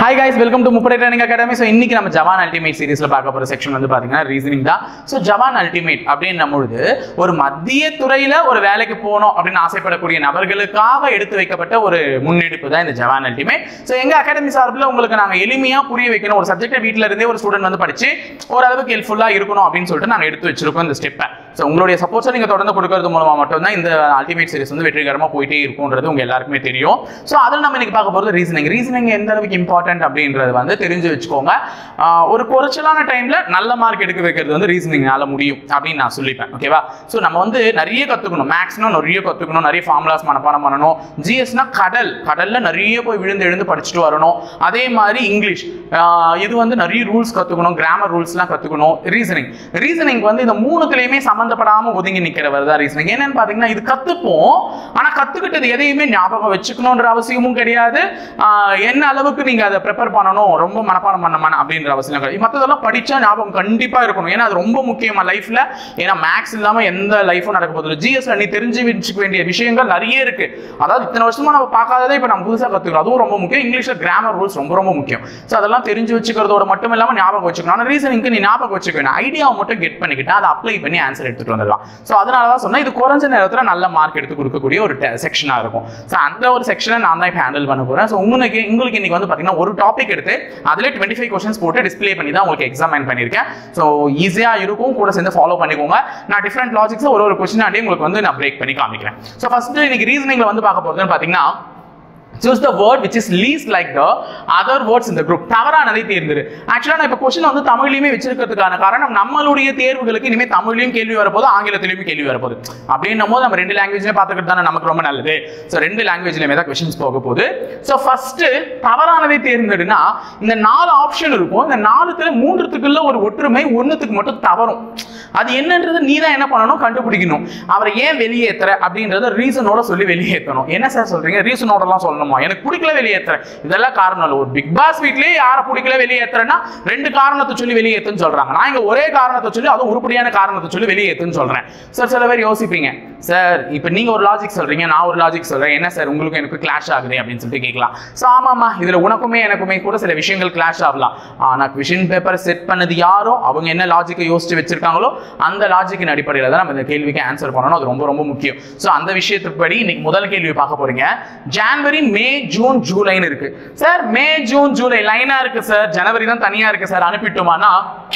hi guys welcome to முப்படை training academy so இன்னைக்கு நம்ம ஜவான் அல்டிமேட் சீரிஸ்ல பார்க்க போற செக்ஷன் வந்து பாத்தீங்கன்னா ரீசனிங் தான் ஸோ ஜவான் அல்டிமேட் அப்படின்னு பொழுது ஒரு மத்திய துறையில ஒரு வேலைக்கு போகணும் அப்படின்னு ஆசைப்படக்கூடிய நபர்களுக்காக எடுத்து வைக்கப்பட்ட ஒரு முன்னெடுப்பு தான் இந்த ஜவான் அல்டிமேட் ஸோ எங்க அகாடமி சார்பில் உங்களுக்கு நாங்க எளிமையா புரிய வைக்கணும் ஒரு சப்ஜெக்ட் வீட்ல இருந்தே ஒரு ஸ்டூடெண்ட் வந்து படிச்சு ஓரளவுக்கு ஹெல்ப்ஃபுல்லா இருக்கணும் அப்படின்னு சொல்லிட்டு நாங்க எடுத்து வச்சிருக்கோம் இந்த ஸ்டெப்பை ஸோ உங்களுடைய சப்போர்ட்ஸை நீங்க தொடர்ந்து கொடுக்கறது மூலமா மட்டும்தான் இந்த அல்டிமேட் சீரிஸ் வந்து வெற்றிகரமா போயிட்டே இருக்கும்ன்றது உங்க எல்லாருக்குமே தெரியும் ஸோ அதில் நம்ம இன்னைக்கு பார்க்க போகிறது ரீசனிங் ரீசனிங் எந்த அளவுக்கு இம்பார்ட்டன்ட் அப்படின்றது வந்து தெரிஞ்சு வச்சுக்கோங்க ஆஹ் ஒரு குறைச்சலான டைம்ல நல்ல மார்க் எடுக்க வைக்கிறது வந்து ரீசனிங்னால முடியும் அப்படின்னு நான் சொல்லிப்பேன் ஓகேவா ஸோ நம்ம வந்து நிறைய கற்றுக்கணும் மேக்ஸ்னா நிறைய கற்றுக்கணும் நிறைய ஃபார்முலாஸ் மனப்பாடம் பண்ணணும் ஜிஎஸ்னா கடல் கடல்ல நிறைய போய் விழுந்து எழுந்து படிச்சுட்டு வரணும் அதே மாதிரி இங்கிலீஷ் ஆஹ் இது வந்து நிறைய ரூல்ஸ் கற்றுக்கணும் கிராமர் ரூல்ஸ்லாம் கற்றுக்கணும் ரீசனிங் ரீசனிங் வந்து இந்த மூணுத்துலையுமே சம்மந்தப்படாம ஒதுங்கி நிற்கிறவர் தான் ரீசனிங் என்னன்னு பார்த்தீங்கன்னா இது கற்றுப்போம் ஆனால் கற்றுக்கிட்டது எதையுமே ஞாபகம் வச்சுக்கணுன்ற அவசியமும் கிடையாது ஆஹ் என்ன அளவுக்கு நீங்க அதை ப்ரிப்பேர் பண்ணணும் ரொம்ப மனப்பாடம் பண்ண அப்படின்ற அவசியம் கிடையாது மற்றதெல்லாம் படிச்சா ஞாபகம் கண்டிப்பா இருக்கணும் ஏன்னா அது ரொம்ப முக்கியமா லைஃப்ல ஏன்னா மேக்ஸ் இல்லாம எந்த லைஃபும் நடக்க போகுது ஜிஎஸ்ல நீ தெரிஞ்சு வச்சுக்க வேண்டிய விஷயங்கள் நிறைய இருக்கு அதாவது இத்தனை வருஷமா நம்ம பார்க்காததை இப்போ நம்ம புதுசாக கத்துக்கிறோம் அதுவும் ரொம்ப முக்கியம் இங்கிலீஷ்ல கிராமர் ரூல்ஸ் ரொம்ப ரொம்ப முக்கியம் ஸோ அதெல்லாம் தெரிஞ்சு வச்சுக்கிறதோட மட்டும் இல்லாம ஞாபகம் வச்சுக்கணும் ஆனால் ரீசனிங்க்கு நீ ஞாபகம் வச்சுக்க வேணும் ஐடியாவை மட்டும் கெட் பண்ணிக்கிட்டு அதை அப்ளை பண்ணி ஆன்சர் எடுத்துட்டு வந்துடலாம் ஸோ அதனால தான் சொன்னா இது குறைஞ்ச நேரத்தில் நல்ல மார்க் எடுத்து கொடுக்கக்கூடிய ஒரு செக்ஷனாக இருக்கும் ஸோ அந்த ஒரு செக்ஷனை நான் தான் இப்போ ஹேண்டில் பண்ண போறேன் ஸோ உங்களுக்கு உங்களுக்கு இன்னைக்கு வந்து பார்த்தீங்கன்னா ஒரு டாபிக் எடுத்து அதில் டுவெண்ட்டி ஃபைவ் கொஸ்டின்ஸ் போட்டு டிஸ்ப்ளே பண்ணி தான் உங்களுக்கு எக்ஸாமின் பண்ணியிருக்கேன் ஸோ ஈஸியாக இருக்கும் கூட சேர்ந்து ஃபாலோ பண்ணிக்கோங்க நான் டிஃப்ரெண்ட் லாஜிக்ஸ் ஒரு ஒரு கொஸ்டின் ஆடி உங்களுக்கு வந்து நான் பிரேக் பண்ணி காமிக்கிறேன் ஸோ ஃபர்ஸ்ட் இன்னைக்கு ரீசனிங்ல வந்து பார்க்க போகிறதுன்னு பார்த்தீங்கன்னா choose the word which is least like the other words in the group தவறானதை தேர்ந்தெடு ஆக்சுவலாக நான் இப்போ கொஸ்டின் வந்து தமிழ்லையுமே வச்சிருக்கிறதுக்கான காரணம் நம்மளுடைய தேர்வுகளுக்கு இனிமேல் தமிழ்லையும் கேள்வி வரப்போது ஆங்கிலத்திலையும் கேள்வி வரப்போகுது அப்படின்னும் போது நம்ம ரெண்டு லாங்குவேஜ்லேயே பார்த்துக்கிட்டு தானே நமக்கு ரொம்ப நல்லது ஸோ ரெண்டு லாங்குவேஜ்லையுமே தான் கொஸ்டின்ஸ் போக போகுது ஸோ ஃபர்ஸ்ட் தவறானதை தேர்ந்தெடுனா இந்த நாலு ஆப்ஷன் இருக்கும் இந்த நாலுத்துல மூன்றுத்துக்குள்ள ஒரு ஒற்றுமை ஒன்றுத்துக்கு மட்டும் தவறும் அது என்னன்றது நீ தான் என்ன பண்ணணும் கண்டுபிடிக்கணும் அவரை ஏன் வெளியேற்றுற அப்படின்றத ரீசனோட சொல்லி வெளியேற்றணும் என்ன சார் சொல்றீங்க ரீசனோடலாம் சொல்லணுமா எனக்கு பிடிக்கல வெளியேற்றுறேன் இதெல்லாம் காரணம் இல்லை ஒரு பிக் பாஸ் வீட்லயே யாரை பிடிக்கல வெளியேற்றுறேன்னா ரெண்டு காரணத்தை சொல்லி வெளியேற்றுன்னு சொல்றாங்க நான் இங்க ஒரே காரணத்தை சொல்லி அதுவும் உருப்படியான காரணத்தை சொல்லி வெளியேற்றுன்னு சொல்றேன் சார் சில பேர் யோசிப்பீங்க சார் இப்போ நீங்க ஒரு லாஜிக் சொல்றீங்க நான் ஒரு லாஜிக் சொல்றேன் என்ன சார் உங்களுக்கு எனக்கு கிளாஷ் ஆகுது அப்படின்னு சொல்லிட்டு கேட்கலாம் ஸோ ஆமாம்மா இதுல உனக்குமே எனக்குமே கூட சில விஷயங்கள் கிளாஷ் ஆகலாம் ஆனா கொஷின் பேப்பர் செட் பண்ணது யாரோ அவங்க என்ன லாஜிக்கை யோசிச்சு வச்சிருக்காங்களோ அந்த லாஜிக்கின் அடிப்படையில் தான் நம்ம இந்த கேள்விக்கு ஆன்சர் பண்ணணும் அது ரொம்ப ரொம்ப முக்கியம் ஸோ அந்த விஷயத்துக்கு படி இன்னைக்கு முதல் கேள்வி பார்க்க போறீங்க ஜான்வரி மே ஜூன் ஜூலைன்னு இருக்கு சார் மே ஜூன் ஜூலை லைனா இருக்கு சார் ஜனவரி தான் தனியா இருக்கு சார் அனுப்பிட்டோமானா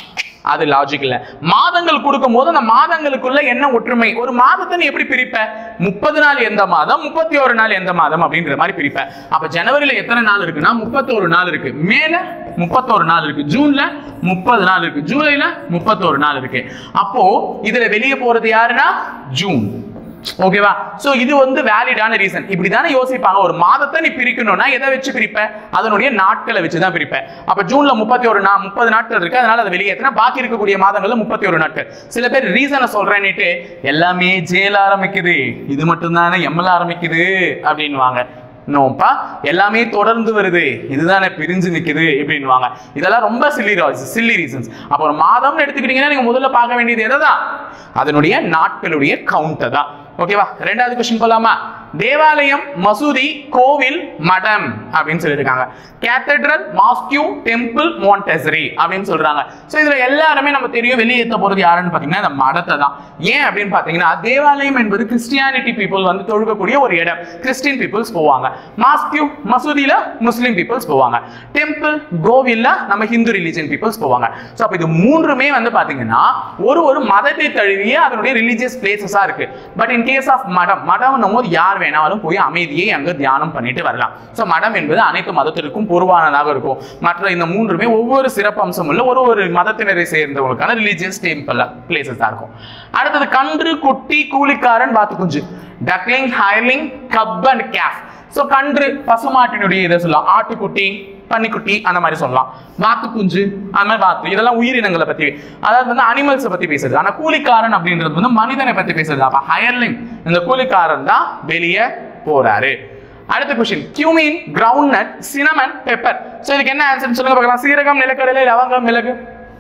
அது லாஜிக் இல்ல மாதங்கள் கொடுக்கும் போது அந்த மாதங்களுக்குள்ள என்ன ஒற்றுமை ஒரு மாதத்தை நீ எப்படி பிரிப்ப முப்பது நாள் எந்த மாதம் முப்பத்தி ஒரு நாள் எந்த மாதம் அப்படின்ற மாதிரி பிரிப்ப அப்ப ஜனவரியில எத்தனை நாள் இருக்குன்னா முப்பத்தோரு நாள் இருக்கு மேல முப்பத்தோரு நாள் இருக்கு ஜூன்ல முப்பது நாள் இருக்கு ஜூலைல முப்பத்தோரு நாள் இருக்கு அப்போ இதுல வெளியே போறது யாருன்னா ஜூன் ஓகேவா சோ இது வந்து வேலிடான ரீசன் இப்படி தானே யோசிப்பாங்க ஒரு மாதத்தை நீ பிரிக்கணும்னா எதை வச்சு பிரிப்ப அதனுடைய நாட்களை வச்சு தான் பிரிப்ப அப்ப ஜூன்ல முப்பத்தி ஒரு நா முப்பது நாட்கள் இருக்கு அதனால அதை வெளியேற்றினா பாக்கி இருக்கக்கூடிய மாதங்கள்ல முப்பத்தி ஒரு நாட்கள் சில பேர் ரீசனை சொல்றேன்னுட்டு எல்லாமே ஜேல ஆரம்பிக்குது இது மட்டும் தானே எம்எல் ஆரம்பிக்குது அப்படின்வாங்க நோப்பா எல்லாமே தொடர்ந்து வருது இதுதானே பிரிஞ்சு நிக்குது இப்படின்வாங்க இதெல்லாம் ரொம்ப சில்லி சில்லி ரீசன்ஸ் அப்போ ஒரு மாதம்னு எடுத்துக்கிட்டீங்கன்னா நீங்க முதல்ல பார்க்க வேண்டியது எதை தான் அதனுடைய நாட்களுடைய கவுண்ட்டை தான் ஓகேவா ரெண்டாவது கொஸ்டின் போலாமா தேவாலயம் மசூதி கோவில் மடம் அப்படின்னு சொல்லியிருக்காங்க கேத்தட்ரல் மாஸ்கியூ டெம்பிள் மாண்டெசரி அப்படின்னு சொல்றாங்க ஸோ இதுல எல்லாருமே நம்ம தெரியும் வெளியேற்ற போறது யாருன்னு பாத்தீங்கன்னா இந்த மடத்தை தான் ஏன் அப்படின்னு பாத்தீங்கன்னா தேவாலயம் என்பது கிறிஸ்டியானிட்டி பீப்புள் வந்து தொழுகக்கூடிய ஒரு இடம் கிறிஸ்டின் பீப்புள்ஸ் போவாங்க மாஸ்கியூ மசூதியில முஸ்லீம் பீப்புள்ஸ் போவாங்க டெம்பிள் கோவில்ல நம்ம ஹிந்து ரிலீஜியன் பீப்புள்ஸ் போவாங்க ஸோ அப்போ இது மூன்றுமே வந்து பாத்தீங்கன்னா ஒரு ஒரு மதத்தை தழுவிய அதனுடைய ரிலீஜியஸ் பிளேசஸா இருக்கு பட் இன் கேஸ் ஆஃப் மடம் மடம்னும் போது யார் வேணாலும் போய் அமைதியை அங்க தியானம் பண்ணிட்டு வரலாம் ஸோ மடம் என்பது அனைத்து மதத்திற்கும் பொதுவானதாக இருக்கும் மற்ற இந்த மூன்றுமே ஒவ்வொரு சிறப்பம்சம் உள்ள ஒரு ஒரு மதத்தினரை சேர்ந்தவங்களுக்கான ரிலீஜியஸ் டெம்பிள் பிளேசஸ் தான் இருக்கும் அடுத்தது கன்று குட்டி கூலிக்காரன் வாத்து குஞ்சு duckling hailing cub and calf so கன்று பசுமாட்டினுடைய இதை சொல்லலாம் ஆட்டுக்குட்டி பன்னிக்குட்டி அந்த மாதிரி சொல்லலாம் வாத்து குஞ்சு அந்த மாதிரி வாத்து இதெல்லாம் உயிரினங்களை பத்தி அதாவது வந்து அனிமல்ஸை பத்தி பேசுறது ஆனா கூலிக்காரன் அப்படின்றது வந்து மனிதனை பத்தி பேசுறது அப்ப ஹயர்லிங் இந்த கூலிக்காரன் தான் வெளியே போறாரு அடுத்த question cumin groundnut cinnamon pepper so இதுக்கு என்ன ஆன்சர் சொல்லுங்க பார்க்கலாம் சீரகம் நிலக்கடலை லவங்கம் மிளகு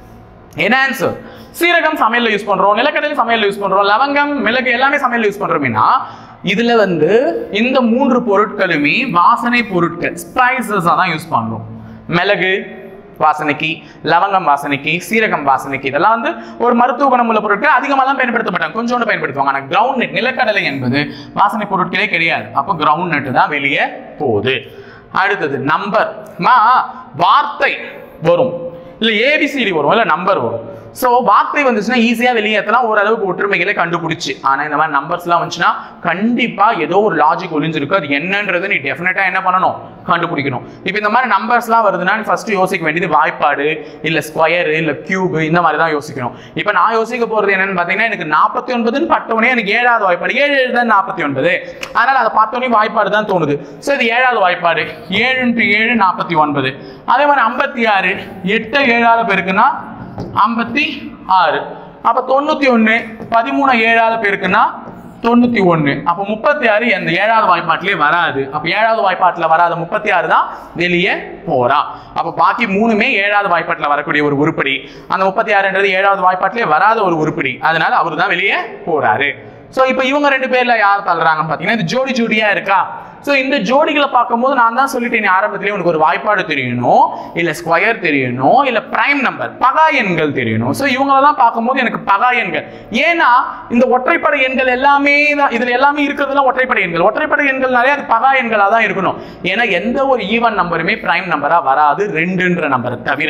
என்ன ஆன்சர் சீரகம் சமையல்ல யூஸ் பண்றோம் நிலக்கடலை சமையல்ல யூஸ் பண்றோம் லவங்கம் மிளகு எல்லாமே சமையல்ல யூஸ் பண்றோம்னா இதுல வந்து இந்த மூன்று பொருட்களுமே வாசனை பொருட்கள் ஸ்பைசஸா தான் யூஸ் பண்றோம் மிளகு வாசனைக்கு லவங்கம் வாசனைக்கு சீரகம் வாசனைக்கு இதெல்லாம் வந்து ஒரு மருத்துவ குணமுள்ள பொருட்கள் அதிகமாக தான் பயன்படுத்த மாட்டாங்க கொஞ்சோண்டு பயன்படுத்துவாங்க ஆனால் கிரவுண்ட் நட் நிலக்கடலை என்பது வாசனை பொருட்களே கிடையாது அப்போ கிரவுண்ட் நட் தான் வெளியே போகுது அடுத்தது நம்பர் மா வார்த்தை வரும் இல்ல ஏபிசிடி வரும் இல்ல நம்பர் வரும் ஸோ வார்த்தை வந்துச்சுன்னா ஈஸியாக வெளியேற்றலாம் ஓரளவுக்கு ஒற்றுமைகளை கண்டுபிடிச்சு ஆனால் இந்த மாதிரி நம்பர்ஸ்லாம் வந்துச்சுன்னா கண்டிப்பாக ஏதோ ஒரு லாஜிக் ஒளிஞ்சிருக்கு அது என்னன்றது நீ டெஃபினட்டாக என்ன பண்ணணும் கண்டுபிடிக்கணும் இப்போ இந்த மாதிரி நம்பர்ஸ்லாம் வருதுன்னா நீ ஃபர்ஸ்ட் யோசிக்க வேண்டியது வாய்ப்பாடு இல்லை ஸ்கொயர் இல்லை கியூப் இந்த மாதிரி தான் யோசிக்கணும் இப்போ நான் யோசிக்க போகிறது என்னன்னு பார்த்தீங்கன்னா எனக்கு நாற்பத்தி ஒன்பதுன்னு பட்டவனே எனக்கு ஏழாவது வாய்ப்பாடு ஏழு ஏழு தான் நாற்பத்தி ஒன்பது அதனால் அதை பார்த்தோன்னே வாய்ப்பாடு தான் தோணுது ஸோ இது ஏழாவது வாய்ப்பாடு ஏழு இன்ட்டு ஏழு நாற்பத்தி ஒன்பது அதே மாதிரி ஐம்பத்தி ஆறு எட்டு ஏழாவது பேருக்குன்னா ஐம்பத்தி ஆறு அப்ப தொண்ணூத்தி ஒண்ணு பதிமூணு ஏழாவது பேருக்குன்னா தொண்ணூத்தி ஒண்ணு அப்ப முப்பத்தி ஆறு அந்த ஏழாவது வாய்ப்பாட்டிலே வராது அப்ப ஏழாவது வாய்ப்பாட்டுல வராத முப்பத்தி ஆறு தான் வெளியே போறா அப்ப பாக்கி மூணுமே ஏழாவது வாய்ப்பாட்டுல வரக்கூடிய ஒரு உருப்படி அந்த முப்பத்தி ஆறுன்றது ஏழாவது வாய்ப்பாட்டிலே வராத ஒரு உருப்படி அதனால அவரு தான் வெளியே போறாரு சோ இப்போ இவங்க ரெண்டு பேர்ல யார் தள்ளுறாங்கன்னு பாத்தீங்கன்னா இது ஜோடி ஜோடியா இருக்கா சோ இந்த ஜோடிகளை பார்க்கும்போது நான் தான் சொல்லிட்டேன் ஆரம்பத்திலே உனக்கு ஒரு வாய்ப்பாடு தெரியணும் இல்ல ஸ்கொயர் தெரியணும் இல்ல பிரைம் நம்பர் பகா எண்கள் தெரியணும் சோ இவங்களெல்லாம் பார்க்கும்போது எனக்கு பகா எண்கள் ஏன்னா இந்த ஒற்றைப்படை எண்கள் எல்லாமே தான் இதுல எல்லாமே இருக்கிறதுலாம் ஒற்றைப்படை எண்கள் ஒற்றைப்படை எண்கள்னாலே அது பகா எண்களா தான் இருக்கணும் ஏன்னா எந்த ஒரு ஈவன் நம்பருமே பிரைம் நம்பரா வராது ரெண்டுன்ற நம்பரை தவிர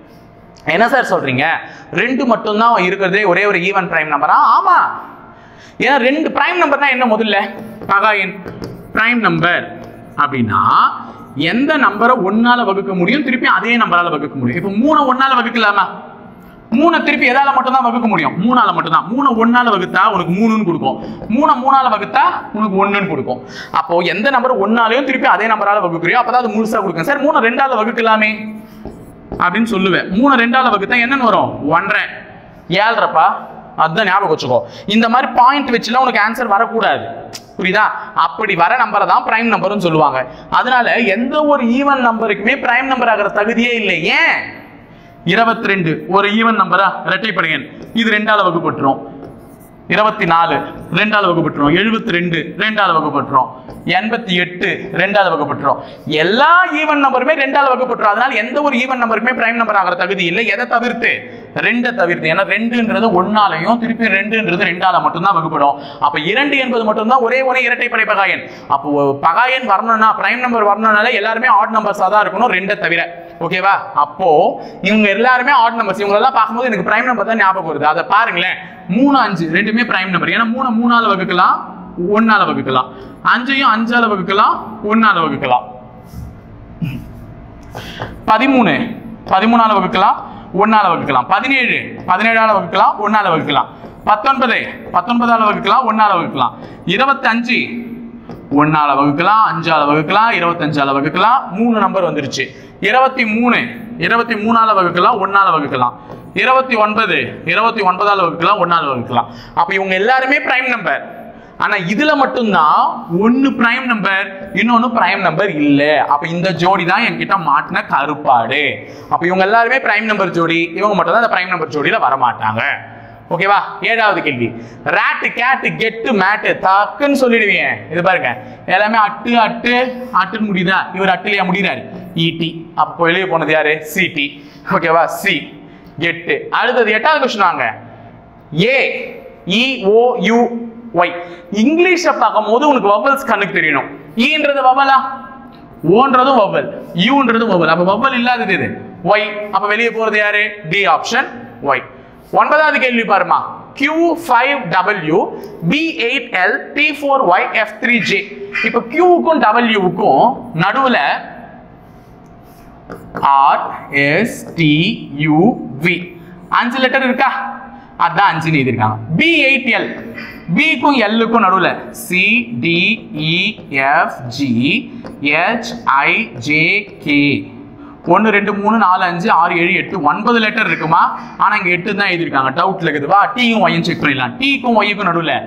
என்ன சார் சொல்றீங்க ரெண்டு மட்டும்தான் இருக்கிறதே ஒரே ஒரு ஈவன் பிரைம் நம்பரா ஆமா ஏன்னா ரெண்டு பிரைம் நம்பர்னா என்ன முதல்ல பகா எண் பிரைம் நம்பர் அப்படின்னா எந்த நம்பரை ஒன்னால வகுக்க முடியும் திருப்பி அதே நம்பரால வகுக்க முடியும் இப்போ மூணு ஒன்னால வகுக்கலாமா மூணை திருப்பி எதால மட்டும் தான் வகுக்க முடியும் மூணால மட்டும் தான் மூணு ஒன்னால வகுத்தா உனக்கு மூணுன்னு கொடுக்கும் மூணை மூணால வகுத்தா உனக்கு ஒண்ணுன்னு கொடுக்கும் அப்போ எந்த நம்பர் ஒன்னாலையும் திருப்பி அதே நம்பரால வகுக்கிறியோ அப்பதான் அது முழுசா கொடுக்கும் சார் மூணு ரெண்டால வகுக்கலாமே அப்படின்னு சொல்லுவேன் மூணு ரெண்டால வகுத்தா என்னன்னு வரும் ஒன்றரை ஏழ்றப்பா அதுதான் ஞாபகம் வச்சுக்கோ இந்த மாதிரி பாயிண்ட் வச்சுலாம் உனக்கு ஆன்சர் வரக்கூடாது புரியுதா அப்படி வர நம்பரை தான் பிரைம் நம்பர்னு சொல்லுவாங்க அதனால எந்த ஒரு ஈவன் நம்பருக்குமே பிரைம் நம்பர் ஆகிற தகுதியே இல்லை ஏன் இருபத்தி ரெண்டு ஒரு ஈவன் நம்பரா இரட்டைப்படை எண் இது ரெண்டால வகுப்பட்டுரும் இருபத்தி நாலு ரெண்டாவது வகுப்பட்டுரும் எழுபத்தி ரெண்டு ரெண்டாவது வகுப்பட்டுரும் எண்பத்தி எட்டு ரெண்டாவது வகுப்பட்டுரும் எல்லா ஈவன் நம்பருமே ரெண்டாவது வகுப்பட்டுரும் அதனால எந்த ஒரு ஈவன் நம்பருமே பிரைம் நம்பர் ஆகிற தகுதி இல்லை எதை தவிர்த்து ரெண்டை தவிர்த்து ஏன்னா ரெண்டுன்றது ஒன்னாலையும் திருப்பி ரெண்டுன்றது ரெண்டால மட்டும்தான் வகுப்படும் அப்ப இரண்டு என்பது மட்டும்தான் ஒரே ஒரே இரட்டைப்படை பகாயன் அப்போ பகாயன் வரணும்னா பிரைம் நம்பர் வரணும்னால எல்லாருமே ஆட் நம்பர்ஸா தான் இருக்கணும் ரெண்டை தவிர ஓகேவா அப்போ இவங்க எல்லாருமே ஆட் நம்பர்ஸ் இவங்க எல்லாம் பார்க்கும்போது எனக்கு பிரைம் நம்பர் தான் ஞாபகம் வருது அதை பாருங்களேன் மூணு அஞ்சு ரெண்டுமே பிரைம் நம்பர் ஏன்னா மூணு மூணால வகுக்கலாம் ஒன்னால வகுக்கலாம் அஞ்சையும் அஞ்சால வகுக்கலாம் ஒன்னால வகுக்கலாம் பதிமூணு பதிமூணால வகுக்கலாம் ஒன்னால வகுக்கலாம் பதினேழு பதினேழால வகுக்கலாம் ஒன்னால வகுக்கலாம் பத்தொன்பது பத்தொன்பதால வகுக்கலாம் ஒன்னால வகுக்கலாம் இருபத்தஞ்சு ஒன்னால வகுக்கலாம் அஞ்சால வகுக்கலாம் இருபத்தஞ்சால வகுக்கலாம் மூணு நம்பர் வந்துருச்சு இருபத்தி மூணு இருபத்தி மூணால வகுக்கலாம் ஒன்னால வகுக்கலாம் இருபத்தி ஒன்பது இருபத்தி ஒன்பதால வகுக்கலாம் ஒன்னால வகுக்கலாம் அப்ப இவங்க எல்லாருமே பிரைம் நம்பர் ஆனா இதுல மட்டும்தான் ஒன்னு பிரைம் நம்பர் இன்னொன்னு பிரைம் நம்பர் இல்ல அப்ப இந்த ஜோடி தான் என்கிட்ட மாட்டின கருப்பாடு அப்ப இவங்க எல்லாருமே பிரைம் நம்பர் ஜோடி இவங்க மட்டும் தான் அந்த பிரைம் நம்பர் ஜோடியில வர மாட்டாங்க ஓகேவா ஏழாவது கேள்வி ராட்டு கேட்டு கெட்டு மேட்டு தக்குன்னு சொல்லிடுவீங்க இது பாருங்க எல்லாமே அட்டு அட்டு அட்டுன்னு முடியுதா இவர் அட்டுலையா முடிகிறாரு இடி அப்போ வெளியே போனது யாரு சிடி ஓகேவா சி கெட்டு அடுத்தது எட்டாவது கொஸ்டின் வாங்க ஏ இ ஓ யூ ஒய் இங்கிலீஷை பார்க்கும்போது உனக்கு வவல்ஸ் கண்ணுக்கு தெரியணும் ஈன்றது வவலா ஓன்றதும் வவல் யூன்றதும் வவல் அப்ப வவல் இல்லாதது இது ஒய் அப்ப வெளியே போறது யாரு டி ஆப்ஷன் ஒய் ஒன்பதாவது கேள்வி பாருமா Q5W B8L T4Y F3J இப்போ Qவுக்கும் Wவுக்கும் நடுவுல R S T U V அஞ்சு லெட்டர் இருக்கா அதான் அஞ்சுன்னு எழுதியிருக்காங்க பி எயிட் எல் பிக்கும் எல்லுக்கும் நடுவில் C D E F G H I J K ஒன்று ரெண்டு மூணு நாலு அஞ்சு ஆறு ஏழு எட்டு ஒன்பது லெட்டர் இருக்குமா ஆனால் இங்கே எட்டு தான் எழுதியிருக்காங்க டவுட்ல இருக்குதுவா டீயும் ஒய்யும் செக் பண்ணிடலாம் டீக்கும் ஒய்யுக்கும் நடுவில்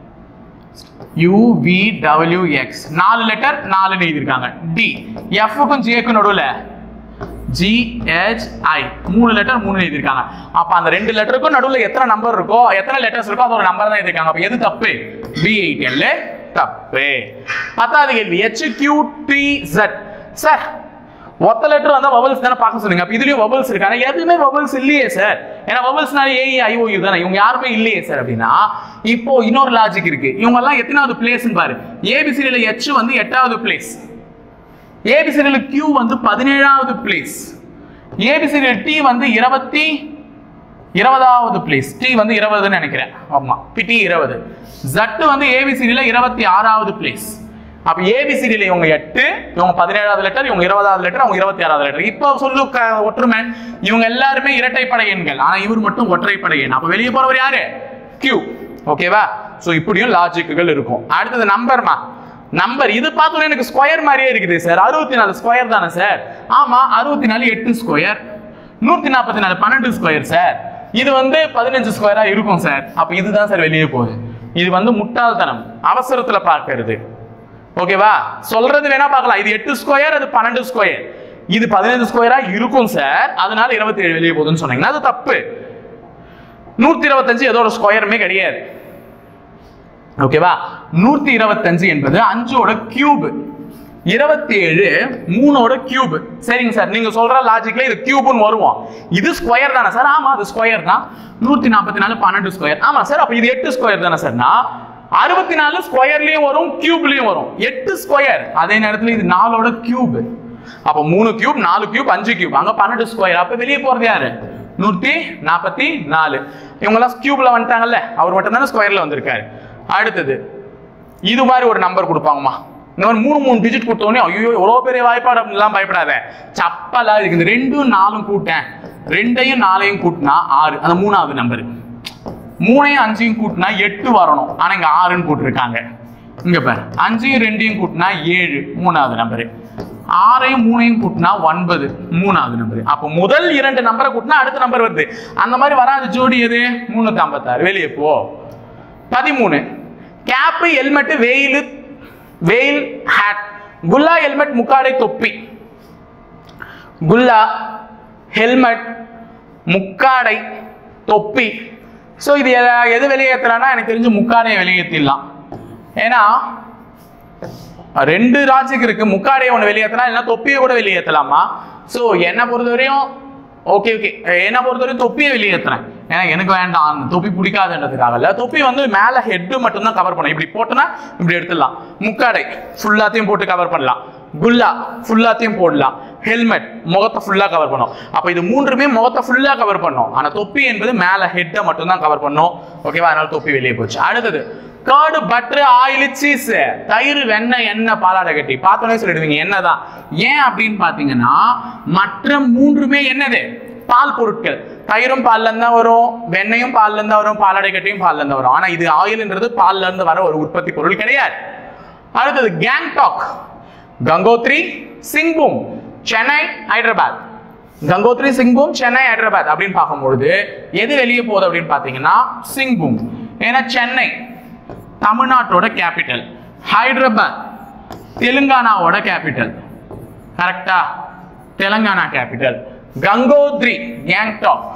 யூவிடபிள்யூஎக்ஸ் நாலு லெட்டர் நாலுன்னு எழுதியிருக்காங்க டி எஃப்க்கும் ஜேக்கும் நடுவில் ஜிஹெச்ஐ மூணு லெட்டர் மூணு எழுதியிருக்காங்க அப்ப அந்த ரெண்டு லெட்டருக்கும் நடுவில் எத்தனை நம்பர் இருக்கோ எத்தனை லெட்டர்ஸ் இருக்கோ அதோட நம்பர் தான் எழுதியிருக்காங்க அப்ப எது தப்பு பி எயிட் எல் தப்பு பத்தாவது கேள்வி H Q T Z sir ஒத்த லெட்டர் வந்தா வவல்ஸ் தானே பார்க்க சொன்னீங்க அப்ப இதுலயும் வவல்ஸ் இருக்கு ஆனா எதுவுமே வவல்ஸ் இல்லையே சார் ஏன்னா வவல்ஸ்னால ஏ ஐ ஓ யூ தானே இவங்க யாருமே இல்லையே சார் அப்படின்னா இப்போ இன்னொரு லாஜிக் இருக்கு இவங்க எல்லாம் எத்தனாவது பிளேஸ்னு பாரு ஏபிசிடில எச் வந்து எட்டாவது பிளேஸ் ஏபிசிடில கியூ வந்து பதினேழாவது பிளேஸ் ஏபிசிடில டி வந்து இருபத்தி இருபதாவது பிளேஸ் டி வந்து இருபதுன்னு நினைக்கிறேன் ஆமா டி இருபது ஜட்டு வந்து ஏபிசிடில இருபத்தி ஆறாவது பிளேஸ் அப்ப ஏபிசிடில இவங்க எட்டு இவங்க பதினேழாவது லெட்டர் இவங்க இருபதாவது லெட்டர் அவங்க இருபத்தி ஆறாவது லெட்டர் இப்போ சொல்லு க- ஒற்றுமை இவங்க எல்லாருமே இரட்டைப்படை எண்கள் ஆனா இவர் மட்டும் ஒற்றைப்படை எண் அப்ப வெளியே போறவர் யாரு கியூ ஓகேவா சோ இப்படியும் லாஜிக்குகள் இருக்கும் அடுத்தது நம்பர்மா நம்பர் இது பார்த்தோன்னே எனக்கு ஸ்கொயர் மாதிரியே இருக்குது சார் அறுபத்தி நாலு ஸ்கொயர் தானே சார் ஆமா அறுபத்தி நாலு எட்டு ஸ்கொயர் நூத்தி நாற்பத்தி நாலு பன்னெண்டு ஸ்கொயர் சார் இது வந்து பதினஞ்சு ஸ்கொயரா இருக்கும் சார் அப்ப இதுதான் சார் வெளியே போகுது இது வந்து முட்டாள்தனம் அவசரத்துல பார்க்கிறது ஓகேவா சொல்றது வேணா பார்க்கலாம் இது எட்டு ஸ்கொயர் அது பன்னெண்டு ஸ்கொயர் இது பதினஞ்சு ஸ்கொயரா இருக்கும் சார் அதனால இருபத்தி ஏழு வெளியே போகுதுன்னு சொன்னீங்கன்னா அது தப்பு நூத்தி இருபத்தஞ்சு எதோட ஸ்கொயருமே கிடையாது ஓகேவா நூத்தி இருபத்தஞ்சு என்பது அஞ்சோட கியூப் இருபத்தி ஏழு மூணோட கியூப் சரிங்க சார் நீங்க சொல்ற லாஜிக்ல இது கியூப்னு வருவோம் இது ஸ்கொயர் தானே சார் ஆமா அது ஸ்கொயர் தான் நூத்தி நாற்பத்தி நாலு பன்னெண்டு ஸ்கொயர் ஆமா சார் அப்ப இது எட்டு ஸ்கொயர் தானே சார்னா அறுபத்தி நாலு ஸ்கொயர்லயும் வரும் கியூப்லயும் வரும் எட்டு ஸ்கொயர் அதே நேரத்துல இது நாலோட கியூப் அப்ப மூணு கியூப் நாலு கியூப் அஞ்சு கியூப் அங்க பன்னெண்டு ஸ்கொயர் அப்ப வெளியே போறது யாரு நூத்தி நாற்பத்தி நாலு இவங்கெல்லாம் கியூப்ல வந்துட்டாங்கல்ல அவர் மட்டும் தானே ஸ்கொயர்ல வந்திருக்காரு அடுத்தது இது மாதிரி ஒரு நம்பர் கொடுப்பாங்கம்மா இந்த மாதிரி மூணு மூணு டிஜிட் கொடுத்தோடனே ஐயோ எவ்வளோ பெரிய வாய்ப்பாடு அப்படின்லாம் பயப்படாத சப்பலா இருக்கு இந்த ரெண்டும் நாலும் கூட்டேன் ரெண்டையும் நாலையும் கூட்டினா ஆறு அந்த மூணாவது நம்பர் மூணையும் அஞ்சையும் கூட்டினா எட்டு வரணும் ஆனா இங்க ஆறுன்னு போட்டிருக்காங்க இங்க பாரு அஞ்சையும் ரெண்டையும் கூட்டினா ஏழு மூணாவது நம்பர் ஆறையும் மூணையும் கூட்டினா ஒன்பது மூணாவது நம்பர் அப்போ முதல் இரண்டு நம்பரை கூட்டினா அடுத்த நம்பர் வருது அந்த மாதிரி வராத ஜோடி எது முன்னூத்தி ஐம்பத்தாறு வெளியே போ பதிமூணு கேப்பு ஹெல்மெட் வெயில் வெயில் ஹேட் குல்லா ஹெல்மெட் முக்காடை தொப்பி குல்லா ஹெல்மெட் முக்காடை தொப்பி ஸோ இது எ- எது வெளியேற்றலாம்னா எனக்கு தெரிஞ்சு முக்காடையை வெளியேற்றிடலாம் ஏன்னா ரெண்டு ராஜுக்கு இருக்கு முக்காடையை ஒன்று வெளியேற்றலாம் இல்லைன்னா தொப்பியை கூட வெளியேற்றலாமா ஸோ என்னை பொறுத்தவரையும் ஓகே ஓகே என்னை பொறுத்தவரையும் தொப்பியை வெளியேற்றுறேன் ஏன்னா எனக்கு வேண்டாம் அந்த தொப்பி பிடிக்காதுன்றதுக்காக இல்லை தொப்பி வந்து மேலே ஹெட்டு மட்டும்தான் கவர் பண்ணும் இப்படி போட்டோன்னா இப்படி எடுத்துடலாம் முக்காடை ஃபுல்லாத்தையும் போட்டு கவர் பண்ணலாம் குல்லா ஃபுல்லாத்தையும் போடலாம் ஹெல்மெட் முகத்தை ஃபுல்லாக கவர் பண்ணும் அப்போ இது மூன்றுமே முகத்தை ஃபுல்லாக கவர் பண்ணும் ஆனால் தொப்பி என்பது மேலே ஹெட்டை மட்டும்தான் கவர் பண்ணும் ஓகேவா அதனால தொப்பி வெளியே போச்சு அடுத்தது கர்டு பட்டர் ஆயில் சீஸ் தயிர் வெண்ணெய் எண்ணெய் பாலாடை கட்டி பார்த்தோன்னே சொல்லிடுவீங்க என்னதான் ஏன் அப்படின்னு பார்த்தீங்கன்னா மற்ற மூன்றுமே என்னது பால் பொருட்கள் தயிரும் பால்ல இருந்து தான் வரும் வெண்ணெயும் பால்ல இருந்து தான் வரும் பாலாடை கட்டியும் பால்ல இருந்து வரும் ஆனா இது ஆயில்ன்றது பால்ல இருந்து வர ஒரு உற்பத்தி பொருள் கிடையாது அடுத்தது கேங்டாக் கங்கோத்ரி சிங்பூம் சென்னை ஹைதராபாத் கங்கோத்ரி சிங்பூம் சென்னை ஹைதராபாத் அப்படின்னு பார்க்கும்பொழுது எது வெளியே போகுது அப்படின்னு பார்த்தீங்கன்னா சிங்பூம் ஏன்னா சென்னை தமிழ்நாட்டோட கேபிட்டல் ஹைதராபாத் தெலுங்கானாவோட கேபிட்டல் கரெக்டா தெலுங்கானா கேபிட்டல் கங்கோத்ரி கேங்டாக்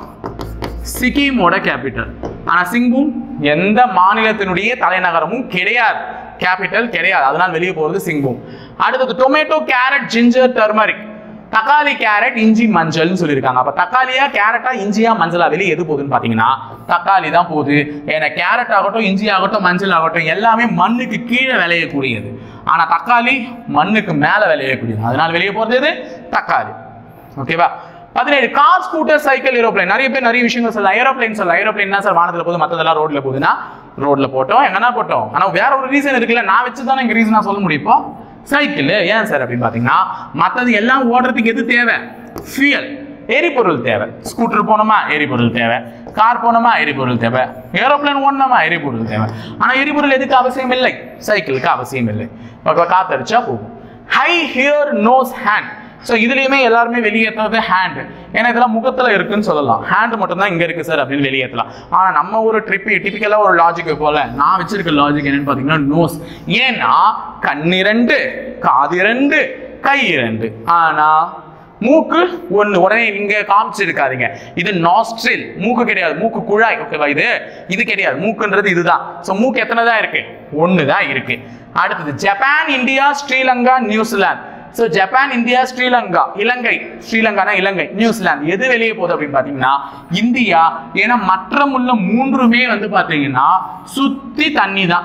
சிக்கிமோட கேபிட்டல் ஆனா சிங்பூம் எந்த மாநிலத்தினுடைய தலைநகரமும் கிடையாது கேபிட்டல் கிடையாது அதனால் வெளியே போறது சிங்பூம் அடுத்தது டொமேட்டோ கேரட் ஜிஞ்சர் டர்மரிக் தக்காளி கேரட் இஞ்சி மஞ்சள்னு சொல்லியிருக்காங்க அப்ப தக்காளியா கேரட்டா இஞ்சியா மஞ்சளா வெளியே எது போகுதுன்னு பாத்தீங்கன்னா தக்காளி தான் போகுது ஏன்னா கேரட் ஆகட்டும் இஞ்சி ஆகட்டும் மஞ்சள் ஆகட்டும் எல்லாமே மண்ணுக்கு கீழே விளையக்கூடியது ஆனா தக்காளி மண்ணுக்கு மேல விளையக்கூடியது அதனால வெளியே போறது எது தக்காளி ஓகேவா பதினேழு கார் ஸ்கூட்டர் சைக்கிள் ஏரோப்ளைன் நிறைய பேர் நிறைய விஷயங்கள் சொல்லலாம் ஏரோப்ளைன் சொல்லலாம் ஏரோப்ளைன் தான் சார் வானத்துல போகுது மத்ததெல்லாம் ரோட்ல போகுதுன்னா ரோட்ல போட்டோம் எங்கன்னா போட்டோம் ஆனா வேற ஒரு ரீசன் இருக்குல்ல நான் வச்சு தானே இங்க ரீசனா சொல்ல முடியும் இப்போ சைக்கிள் ஏன் சார் அப்படின்னு பாத்தீங்கன்னா மத்தது எல்லாம் ஓடுறதுக்கு எது தேவை ஃபியல் எரிபொருள் தேவை ஸ்கூட்டர் போனோமா எரிபொருள் தேவை கார் போனோமா எரிபொருள் தேவை ஏரோப்ளேன் ஓடணுமா எரிபொருள் தேவை ஆனா எரிபொருள் எதுக்கு அவசியம் இல்லை சைக்கிளுக்கு அவசியம் இல்லை ஓகே காத்தடிச்சா போகும் eye ear nose hand so இதுலயுமே எல்லாருமே வெளியேற்றுறது ஹேண்ட் ஏன்னா இதெல்லாம் முகத்துல இருக்குன்னு சொல்லலாம் ஹேண்ட் மட்டும் தான் இங்க இருக்கு சார் அப்படின்னு வெளியேற்றலாம் ஆனா நம்ம ஒரு ட்ரிப் டிபிக்கலா ஒரு லாஜிக் போல நான் வச்சிருக்க லாஜிக் என்னன்னு பாத்தீங்கன்னா நோஸ் ஏன்னா கண்ணிரண்டு காதிரண்டு கை இரண்டு ஆனா மூக்கு ஒண்ணு உடனே இங்க காமிச்சிருக்காதீங்க இது நாஸ்ட்ரில் மூக்கு கிடையாது மூக்கு குழாய் ஓகேவா இது இது கிடையாது மூக்குன்றது இதுதான் சோ மூக்கு எத்தனை தான் இருக்கு ஒண்ணு தான் இருக்கு அடுத்தது Japan India Sri Lanka New Zealand so Japan India Sri Lanka Ilangai ஸ்ரீலங்கானா இலங்கை நியூசிலாந்து எது வெளியே போகுது அப்படின்னு பார்த்தீங்கன்னா இந்தியா ஏன்னா மற்றமுள்ள மூன்றுமே வந்து பார்த்தீங்கன்னா சுத்தி தண்ணி தான்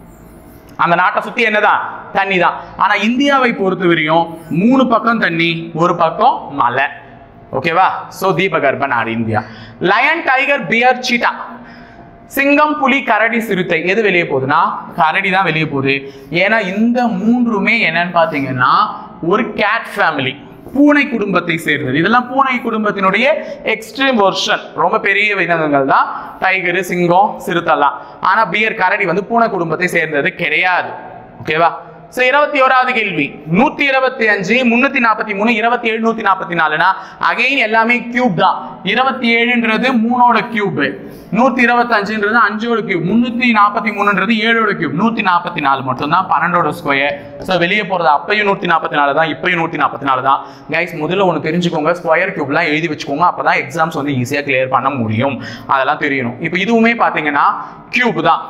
அந்த நாட்டை சுத்தி என்னதான் தண்ணி தான் ஆனா இந்தியாவை பொறுத்தவரையும் மூணு பக்கம் தண்ணி ஒரு பக்கம் மலை ஓகேவா சோ தீபகற்ப நாடு India lion tiger bear cheetah சிங்கம் புலி கரடி சிறுத்தை எது வெளியே போகுதுன்னா கரடி தான் வெளியே போகுது ஏன்னா இந்த மூன்றுமே என்னன்னு பார்த்தீங்கன்னா ஒரு கேட் ஃபேமிலி பூனை குடும்பத்தை சேர்ந்தது இதெல்லாம் பூனை குடும்பத்தினுடைய எக்ஸ்ட்ரீம் வெர்ஷன் ரொம்ப பெரிய விலங்குகள் தான் டைகரு சிங்கம் சிறுத்தைலாம் ஆனா பியர் கரடி வந்து பூனை குடும்பத்தை சேர்ந்தது கிடையாது ஓகேவா சோ இருபத்தி ஓராவது கேள்வி நூத்தி இருபத்தி அஞ்சு முன்னூத்தி நாற்பத்தி மூணு இருபத்தி ஏழு நூத்தி நாற்பத்தி நாலுனா அகைன் எல்லாமே கியூப் தான் இருபத்தி ஏழுன்றது மூணோட கியூப் நூத்தி இருபத்தி அஞ்சுன்றது அஞ்சோட கியூப் முன்னூத்தி நாற்பத்தி மூணுன்றது ஏழோட கியூப் நூத்தி நாற்பத்தி நாலு மட்டும் தான் பன்னெண்டோட ஸ்கொயர் ஸோ வெளியே போறது அப்பயும் நூத்தி நாற்பத்தி நாலு தான் இப்பயும் நூத்தி நாற்பத்தி நாலு தான் கைஸ் முதல்ல ஒன்று தெரிஞ்சுக்கோங்க ஸ்கொயர் கியூப்லாம் எழுதி வச்சுக்கோங்க அப்பதான் எக்ஸாம்ஸ் வந்து ஈஸியாக கிளியர் பண்ண முடியும் அதெல்லாம் தெரியணும் இப்போ இதுவுமே பார்த்தீங்கன்னா கியூப் தான்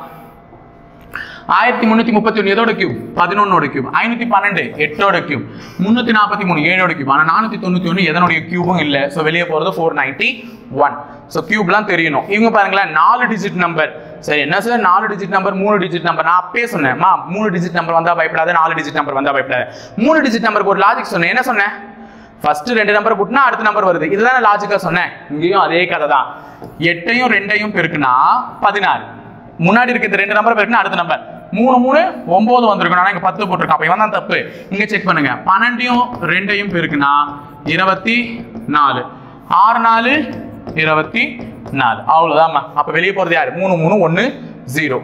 ஆயிரத்தி முன்னூத்தி முப்பத்தி ஒன்று எதோட கியூப் பதினொன்னோட கியூப் ஐநூத்தி பன்னெண்டு எட்டோட கியூப் முன்னூத்தி நாற்பத்தி மூணு ஏழோட கியூப் ஆனா நானூத்தி தொண்ணூத்தி ஒன்று எதனுடைய கியூபும் இல்லை ஸோ வெளியே போறது ஃபோர் நைன்டி ஒன் ஸோ கியூப்லாம் தெரியணும் இவங்க பாருங்களேன் நாலு டிஜிட் நம்பர் சரி என்ன சார் நாலு டிஜிட் நம்பர் மூணு டிஜிட் நம்பர் நான் அப்பயே சொன்னேன் மா மூணு டிஜிட் நம்பர் வந்தா பயப்படாத நாலு டிஜிட் நம்பர் வந்தா பயப்படாத மூணு டிஜிட் நம்பருக்கு ஒரு லாஜிக் சொன்னேன் என்ன சொன்னேன் ஃபர்ஸ்ட் ரெண்டு நம்பர் கூட்டினா அடுத்த நம்பர் வருது இதுதான் லாஜிக்கா சொன்னேன் இங்கேயும் அதே கதை தான் எட்டையும் ரெண்டையும் பெருக்குனா பதினாறு முன்னாடி இருக்க இந்த ரெண்டு நம்பர் பெருக்குனா அடுத்த நம்பர் மூணு மூணு ஒன்பது வந்திருக்கும் ஆனா இங்க பத்து போட்டிருக்கோம் அப்ப இவன் தான் தப்பு இங்க செக் பண்ணுங்க பன்னெண்டையும் ரெண்டையும் பெருக்குனா இருபத்தி நாலு ஆறு நாலு இருபத்தி நாலு அவ்வளவுதாம்மா அப்ப வெளியே போறது யாரு மூணு மூணு ஒன்னு ஜீரோ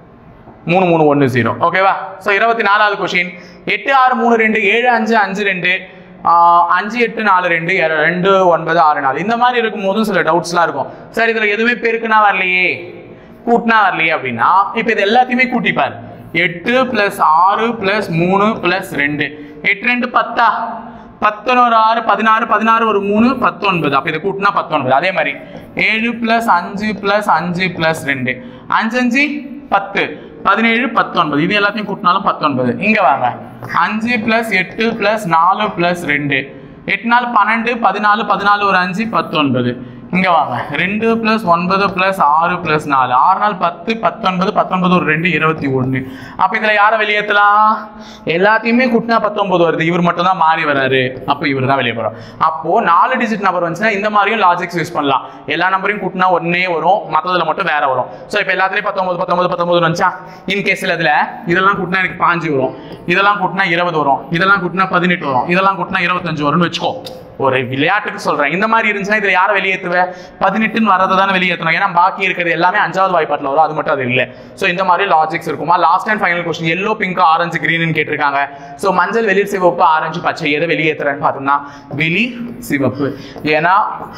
மூணு மூணு ஒன்று ஜீரோ ஓகேவா ஸோ இருபத்தி நாலாவது கொஷின் எட்டு ஆறு மூணு ரெண்டு ஏழு அஞ்சு அஞ்சு ரெண்டு ஆஹ் அஞ்சு எட்டு நாலு ரெண்டு எர- ரெண்டு ஒன்பது ஆறு நாலு இந்த மாதிரி இருக்கும் போதும் சில டவுட்ஸ்லாம் இருக்கும் சார் இதில் எதுவுமே பெருக்குனா வரலையே கூட்டினா வரலையே அப்படின்னா இப்போ இது எல்லாத்தையுமே கூட்டிப்பார் எட்டு பிளஸ் ஆறு பிளஸ் மூணு பிளஸ் ரெண்டு எட்டு ரெண்டு பத்தா பத்தொன்னொரு ஆறு பதினாறு பதினாறு ஒரு மூணு பத்தொன்பது அப்போ இதை கூட்டினா பத்தொன்பது அதே மாதிரி ஏழு பிளஸ் அஞ்சு பிளஸ் அஞ்சு பிளஸ் ரெண்டு அஞ்சு அஞ்சு பத்து பதினேழு பத்தொன்பது இது எல்லாத்தையும் கூட்டினாலும் பத்தொன்பது இங்க வாங்க அஞ்சு பிளஸ் எட்டு பிளஸ் நாலு பிளஸ் ரெண்டு எட்டு நாள் பன்னெண்டு பதினாலு பதினாலு ஒரு அஞ்சு பத்தொன்பது இங்க வாங்க ரெண்டு பிளஸ் ஒன்பது பிளஸ் ஆறு பிளஸ் நாலு ஆறு நாள் பத்து பத்தொன்பது பத்தொன்பது ஒரு ரெண்டு இருபத்தி ஒன்று அப்ப இதுல யாரை வெளியேற்றலாம் எல்லாத்தையுமே கூட்டினா பத்தொன்பது வருது இவர் மட்டும் தான் மாறி வராரு அப்போ இவர் தான் வெளியே போறோம் அப்போ நாலு டிஜிட் நம்பர் வந்துச்சுன்னா இந்த மாதிரியும் லாஜிக்ஸ் யூஸ் பண்ணலாம் எல்லா நம்பரையும் கூட்டினா ஒன்னே வரும் மற்றதுல மட்டும் வேற வரும் ஸோ இப்போ எல்லாத்துலயும் பத்தொன்பது பத்தொன்பது பத்தொன்பது வந்துச்சா இன் கேஸ்ல இதுல இதெல்லாம் கூட்டினா எனக்கு பாஞ்சு வரும் இதெல்லாம் கூட்டினா இருபது வரும் இதெல்லாம் கூட்டினா பதினெட்டு வரும் இதெல்லாம் கூட்டினா இருபத்தஞ்சு வரும்னு வச்சுக்கோ ஒரு விளையாட்டுக்கு சொல்றேன் இந்த மாதிரி இருந்துச்சுன்னா இதுல யாரை வெளியேற்றுவேன் பதினெட்டுன்னு வரதை தானே வெளியேற்றணும் ஏன்னா பாக்கி இருக்கிறது எல்லாமே அஞ்சாவது வாய்ப்பாட்டில் வரும் அது மட்டும் அது இல்லை ஸோ இந்த மாதிரி லாஜிக்ஸ் இருக்குமா last and final question yellow pink orange green கேட்டிருக்காங்க ஸோ மஞ்சள் வெளிர் சிவப்பு ஆரஞ்சு பச்சை எதை வெளியேற்றுறேன்னு பார்த்தோம்னா வெளிர் சிவப்பு ஏன்னா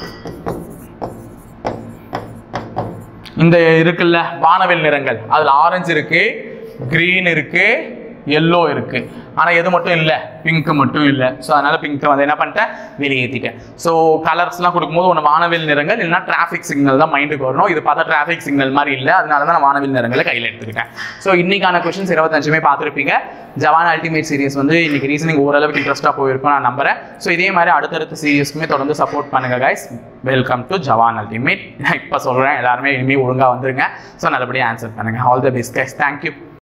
இந்த இருக்குல்ல வானவில் நிறங்கள் அதுல ஆரஞ்சு இருக்கு கிரீன் இருக்கு எல்லோ இருக்கு ஆனா எது மட்டும் இல்ல பிங்க் மட்டும் இல்ல ஸோ அதனால பிங்க் வந்து என்ன பண்ணிட்டேன் வெளியேற்றிட்டேன் ஸோ கலர்ஸ்லாம் கொடுக்கும்போது ஒன்று வானவில் நிறங்கள் இல்லைன்னா டிராஃபிக் சிக்னல் தான் மைண்டுக்கு வரணும் இது பார்த்தா டிராஃபிக் சிக்னல் மாதிரி இல்லை அதனால தான் நான் வானவில் நிறங்களை கையில் எடுத்துக்கிட்டேன் ஸோ இன்னைக்கான கொஷின்ஸ் இருபத்தஞ்சுமே பார்த்துருப்பீங்க ஜவான் அல்டிமேட் சீரிஸ் வந்து இன்னைக்கு ரீசனிங் ஓரளவுக்கு இன்ட்ரெஸ்ட்டாக போயிருக்கும் நான் நம்புறேன் ஸோ இதே மாதிரி அடுத்தடுத்த சீரியஸ்க்குமே தொடர்ந்து சப்போர்ட் பண்ணுங்க guys welcome to Jawan ultimate நான் இப்போ சொல்கிறேன் எல்லாருமே இனிமேல் ஒழுங்காக வந்துருங்க ஸோ நல்லபடியாக ஆன்சர் பண்ணுங்க all the best guys thank you